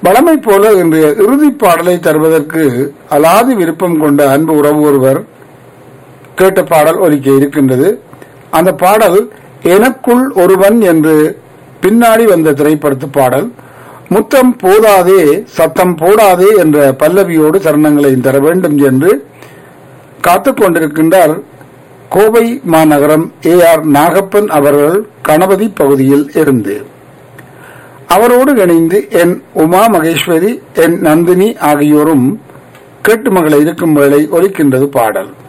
வழமை போல இன்றைய இறுதிப் பாடலை தருவதற்கு அலாதி விருப்பம் கொண்ட அன்பு உறவு ஒருவர் கேட்ட பாடல் ஒலிக்க இருக்கின்றது அந்த பாடல் எனக்குள் ஒருவன் என்று பின்னாடி வந்த திரைப்படத்து பாடல் முத்தம் போதாதே சத்தம் போடாதே என்ற பல்லவியோடு சரணங்களை தர வேண்டும் என்று காத்துக் கொண்டிருக்கின்றார் கோவை மாநகரம் ஏ ஆர் நாகப்பன் அவர்கள் கணபதி பகுதியில் இருந்து அவரோடு இணைந்து என் உமா மகேஸ்வரி என் நந்தினி ஆகியோரும் கேட்டு மகளை இருக்கும் வேளை ஒலிக்கின்றது பாடல்